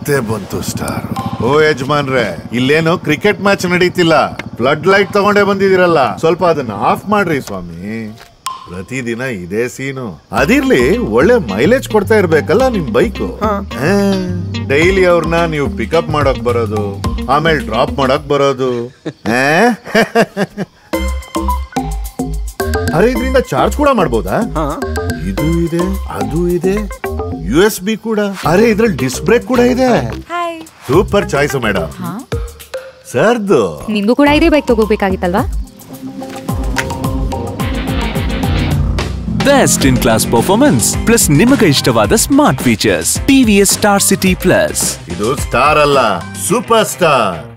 ಮತ್ತೆ ಬಂತು ಸ್ಟಾರ್ ಓ ಯಜಮಾನ್ರೆ ಇಲ್ಲೇನು ಕ್ರಿಕೆಟ್ ಮ್ಯಾಚ್ ನಡೀತಿಲ್ಲ ಫ್ಲಡ್ ಲೈಟ್ ತಗೊಂಡೇ ಬಂದಿದಿರಲ್ಲ ಸ್ವಲ್ಪ ಅದನ್ನ ಆಫ್ ಮಾಡ್ರಿ ಸ್ವಾಮಿ ಪ್ರತಿದಿನ ಇದೇ ಸೀನು ಅದಿರ್ಲಿ ಒಳ್ಳೆ ಮೈಲೇಜ್ ಕೊಡ್ತಾ ಇರ್ಬೇಕಲ್ಲ ನಿಮ್ ಬೈಕು ಡೈಲಿ ಅವ್ರನ್ನ ನೀವು ಪಿಕಪ್ ಮಾಡಕ್ ಬರೋದು ಆಮೇಲೆ ಡ್ರಾಪ್ ಮಾಡಕ್ ಬರೋದು ಆ? ಅರೆ ಇದರಿಂದ ಚಾರ್ಜ್ ಕೂಡ ಮಾಡ್ಬೋದಾ ಇದು ಇದೆ ಅದು ಇದೆ ಯು ಎಸ್ ಬಿ ಕೂಡ ಅರೆ ಇದ್ರಲ್ಲಿ ಡಿಸ್ ಬ್ರೇಕ್ ಕೂಡ ಇದೆ ಹಾಯ್ ಸೂಪರ್ ಚಾಯ್ಸ್ ಮೇಡಮ್ ಸರ್ದು ನಿಮ್ಗೂ ಕೂಡ ಇದೇ ಬೈಕ್ ತಗೋಬೇಕಾಗಿತ್ತಲ್ವಾ best in class performance plus ನಿಮಗೆ ಇಷ್ಟವಾದ smart features TVS star city plus ಇದು ಸ್ಟಾರ್ ಅಲ್ಲ ಸೂಪರ್ ಸ್ಟಾರ್